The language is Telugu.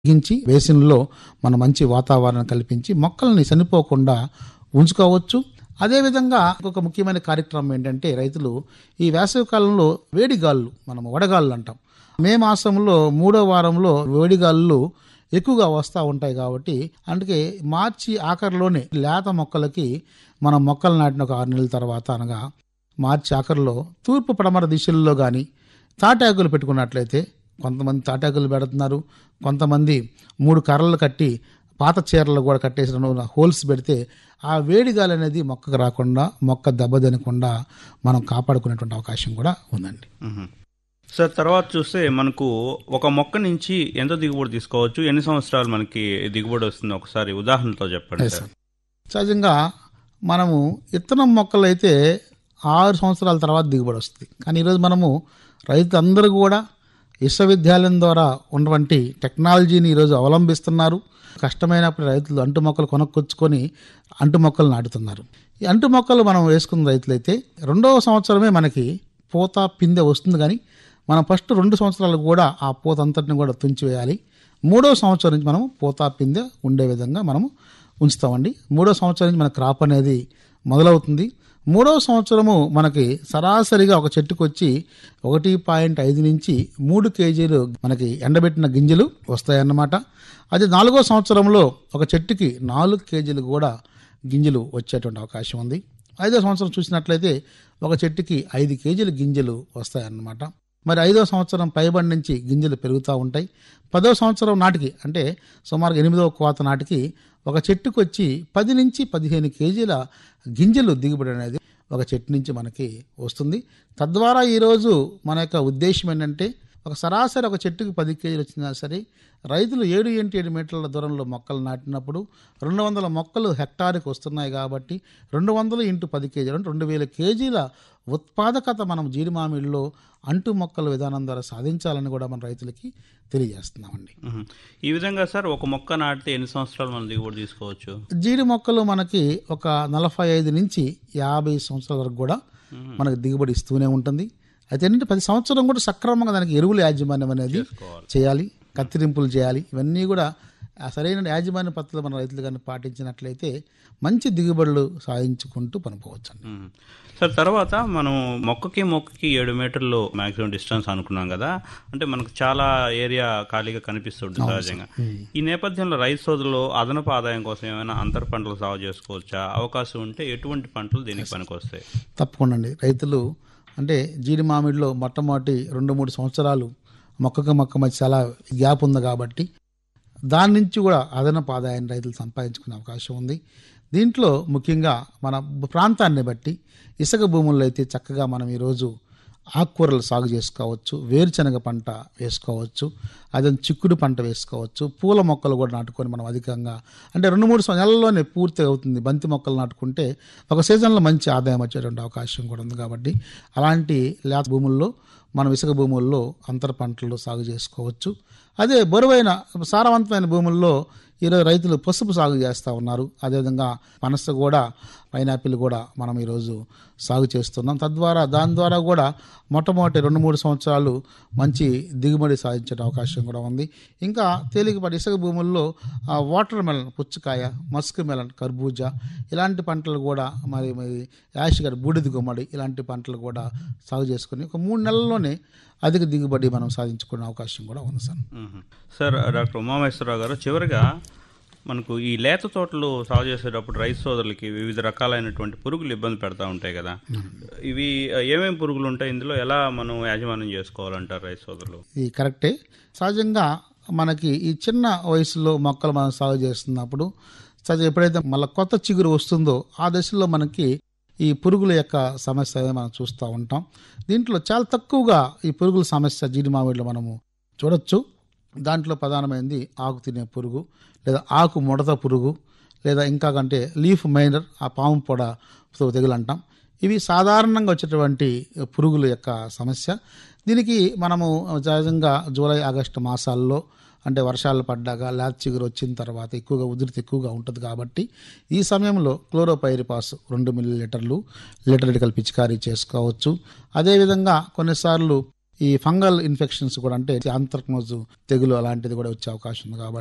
తగ్గించి బేసిన్లో మన మంచి వాతావరణం కల్పించి మొక్కల్ని చనిపోకుండా ఉంచుకోవచ్చు అదేవిధంగా ఇంకొక ముఖ్యమైన కార్యక్రమం ఏంటంటే రైతులు ఈ వేసవి కాలంలో వేడిగాళ్ళు మనం వడగాళ్ళు అంటాం మే మాసంలో మూడో వారంలో వేడిగాళ్ళు ఎక్కువగా వస్తూ ఉంటాయి కాబట్టి అందుకే మార్చి ఆఖరిలోనే లేత మొక్కలకి మనం మొక్కలు నాటిన ఒక ఆరు నెలల తర్వాత అనగా మార్చి ఆఖరిలో తూర్పు పడమర దిశల్లో కానీ తాటాకులు పెట్టుకున్నట్లయితే కొంతమంది తాటాకులు పెడుతున్నారు కొంతమంది మూడు కర్రలు కట్టి పాత చీరలు కూడా కట్టేసిన హోల్స్ పెడితే ఆ వేడి గాలి అనేది మొక్కకు రాకుండా మొక్క దెబ్బతినకుండా మనం కాపాడుకునేటువంటి అవకాశం కూడా ఉందండి మ్మ్. సార్ తర్వాత చూస్తే మనకు ఒక మొక్క నుంచి ఎంత దిగుబడి తీసుకోవచ్చు ఎన్ని సంవత్సరాలు మనకి దిగుబడి వస్తుంది ఒకసారి ఉదాహరణతో చెప్పండి సార్ సహజంగా మనము ఇత్తనం మొక్కలు అయితే ఆరు సంవత్సరాల తర్వాత దిగుబడి వస్తుంది కానీ ఈరోజు మనము రైతులందరూ కూడా విశ్వవిద్యాలయం ద్వారా ఉన్నటువంటి టెక్నాలజీని ఈరోజు అవలంబిస్తున్నారు కష్టమైనప్పుడు రైతులు అంటు మొక్కలు కొనుక్కొచ్చుకొని అంటు మొక్కలు నాటుతున్నారు ఈ అంటు మొక్కలు మనం వేసుకున్న రైతులైతే రెండవ సంవత్సరమే మనకి పూత పిందె వస్తుంది కానీ మనం ఫస్ట్ రెండు సంవత్సరాలు కూడా ఆ పూత అంతటిని కూడా తుంచివేయాలి మూడో సంవత్సరం నుంచి మనం పూత పిందె ఉండే విధంగా మనము ఉంచుతామండి మూడో సంవత్సరం నుంచి మన క్రాప్ అనేది మొదలవుతుంది మూడవ సంవత్సరము మనకి సరాసరిగా ఒక చెట్టుకు వచ్చి ఒకటి పాయింట్ ఐదు నుంచి మూడు కేజీలు మనకి ఎండబెట్టిన గింజలు వస్తాయన్నమాట అదే నాలుగో సంవత్సరంలో ఒక చెట్టుకి నాలుగు కేజీలు కూడా గింజలు వచ్చేటువంటి అవకాశం ఉంది ఐదో సంవత్సరం చూసినట్లయితే ఒక చెట్టుకి ఐదు కేజీల గింజలు వస్తాయన్నమాట మరి ఐదో సంవత్సరం పైబడి నుంచి గింజలు పెరుగుతూ ఉంటాయి పదో సంవత్సరం నాటికి అంటే సుమారు ఎనిమిదవ కోత నాటికి ఒక చెట్టుకు వచ్చి పది నుంచి పదిహేను కేజీల గింజలు దిగుబడి అనేది ఒక చెట్టు నుంచి మనకి వస్తుంది తద్వారా ఈరోజు మన యొక్క ఉద్దేశం ఏంటంటే ఒక సరాసరి ఒక చెట్టుకు పది కేజీలు వచ్చినా సరే రైతులు ఏడు ఎంటి ఏడు మీటర్ల దూరంలో మొక్కలు నాటినప్పుడు రెండు వందల మొక్కలు హెక్టార్కి వస్తున్నాయి కాబట్టి రెండు వందలు ఇంటూ పది కేజీలు అంటే రెండు వేల కేజీల ఉత్పాదకత మనం జీడి మామిడిలో అంటు మొక్కల విధానం ద్వారా సాధించాలని కూడా మన రైతులకి తెలియజేస్తున్నామండి మ్మ్. ఈ విధంగా సార్ ఒక మొక్క నాటితే ఎన్ని సంవత్సరాలు మనం దిగుబడి తీసుకోవచ్చు జీడి మొక్కలు మనకి ఒక నలభై ఐదు నుంచి యాభై సంవత్సరాల వరకు కూడా మనకి దిగుబడి ఇస్తూనే ఉంటుంది అయితే ఏంటంటే ప్రతి సంవత్సరం కూడా సక్రమంగా దానికి ఎరువుల యాజమాన్యం అనేది చేసుకోవాలి. చేయాలి కత్తిరింపులు చేయాలి ఇవన్నీ కూడా ఆ సరైన యాజమాన్య పద్ధతులు మన రైతులు కానీ పాటించినట్లయితే మంచి దిగుబడులు సాధించుకుంటూ పనిపోవచ్చు మ్మ్. సార్ తర్వాత మనం మొక్కకి మొక్కకి ఏడు మీటర్లు మాక్సిమం డిస్టెన్స్ అనుకున్నాం కదా అంటే మనకు చాలా ఏరియా ఖాళీగా కనిపిస్తుంటుంది సహజంగా ఈ నేపథ్యంలో రైతు సోదరులు అదనపు ఆదాయం కోసం ఏమైనా అంతర పంటలు సాగు చేసుకోవచ్చా అవకాశం ఉంటే ఎటువంటి పంటలు దీనికి పనికొస్తాయి తప్పకుండా అండి రైతులు అంటే జీడి మామిడిలో మొట్టమొదటి రెండు మూడు సంవత్సరాలు మొక్కకు మొక్క మధ్య చాలా గ్యాప్ ఉంది కాబట్టి దాని నుంచి కూడా అదనపు ఆదాయాన్ని రైతులు సంపాదించుకునే అవకాశం ఉంది దీంట్లో ముఖ్యంగా మన ప్రాంతాన్ని బట్టి ఇసుక భూముల్లో అయితే చక్కగా మనం ఈరోజు ఆకుకూరలు సాగు చేసుకోవచ్చు వేరుశనగ పంట వేసుకోవచ్చు అదే చిక్కుడు పంట వేసుకోవచ్చు పూల మొక్కలు కూడా నాటుకొని మనం అధికంగా అంటే రెండు మూడు సం- నెలల్లోనే పూర్తి అవుతుంది బంతి మొక్కలు నాటుకుంటే ఒక సీజన్లో మంచి ఆదాయం వచ్చేటువంటి అవకాశం కూడా ఉంది కాబట్టి అలాంటి లేత భూముల్లో మనం ఇసుక భూముల్లో అంతర పంటలు సాగు చేసుకోవచ్చు అదే బరువైన సారవంతమైన భూముల్లో ఈరోజు రైతులు పసుపు సాగు చేస్తూ ఉన్నారు అదేవిధంగా పనస కూడా పైనాపిల్ కూడా మనం ఈరోజు సాగు చేస్తున్నాం తద్వారా దాని ద్వారా కూడా మొట్టమొదటి రెండు మూడు సంవత్సరాలు మంచి దిగుబడి సాధించే అవకాశం కూడా ఉంది ఇంకా తేలికపాటి ఇసుక భూముల్లో ఆ, వాటర్ మెలన్ పుచ్చకాయ మస్క్ మెలన్ కర్బూజా ఇలాంటి పంటలు కూడా మరి మరి యాష్ గారి బూడిద గుమ్మడి ఇలాంటి పంటలు కూడా సాగు చేసుకుని ఒక మూడు నెలల్లోనే అధిక దిగుబడి మనం సాధించుకునే అవకాశం కూడా ఉంది సార్ మ్మ్. సార్ డాక్టర్ ఉమామేశ్వరరావు గారు చివరిగా మనకు ఈ లేత తోటలు సాగు చేసేటప్పుడు రైతు సోదరులకి వివిధ రకాలైనటువంటి పురుగులు ఇబ్బంది పెడతా ఉంటాయి కదా ఇవి ఏమేమి పురుగులు ఉంటాయి ఇందులో ఎలా మనం యాజమాన్యం చేసుకోవాలంటారు రైతు సోదరులు ఇది కరెక్టే సహజంగా మనకి ఈ చిన్న వయసులో మొక్కలు మనం సాగు చేస్తున్నప్పుడు సహజ ఎప్పుడైతే మళ్ళీ కొత్త చిగురు వస్తుందో ఆ దశలో మనకి ఈ పురుగుల యొక్క సమస్య అనేది మనం చూస్తూ ఉంటాం దీంట్లో చాలా తక్కువగా ఈ పురుగుల సమస్య జీడి మామిడిలో మనము చూడొచ్చు దాంట్లో ప్రధానమైనది ఆకు తినే పురుగు లేదా ఆకు ముడత పురుగు లేదా ఇంకా కంటే లీఫ్ మైనర్ ఆ పాము పొడ తెగులు అంటాం ఇవి సాధారణంగా వచ్చేటువంటి పురుగుల యొక్క సమస్య దీనికి మనము సహజంగా జూలై ఆగస్టు మాసాల్లో అంటే వర్షాలు పడ్డాక లేత చిగురు వచ్చిన తర్వాత ఎక్కువగా ఉధృతి ఎక్కువగా ఉంటుంది కాబట్టి ఈ సమయంలో క్లోరోపైరిపాస్ రెండు మిల్లీ లీటర్లు లీటర్ కలిపి పిచికారీ చేసుకోవచ్చు అదేవిధంగా కొన్నిసార్లు ఈ ఫంగల్ ఇన్ఫెక్షన్స్ కూడా అంటే ఆంత్రక్నోజ్ తెగులు అలాంటిది కూడా వచ్చే అవకాశం ఉంది కాబట్టి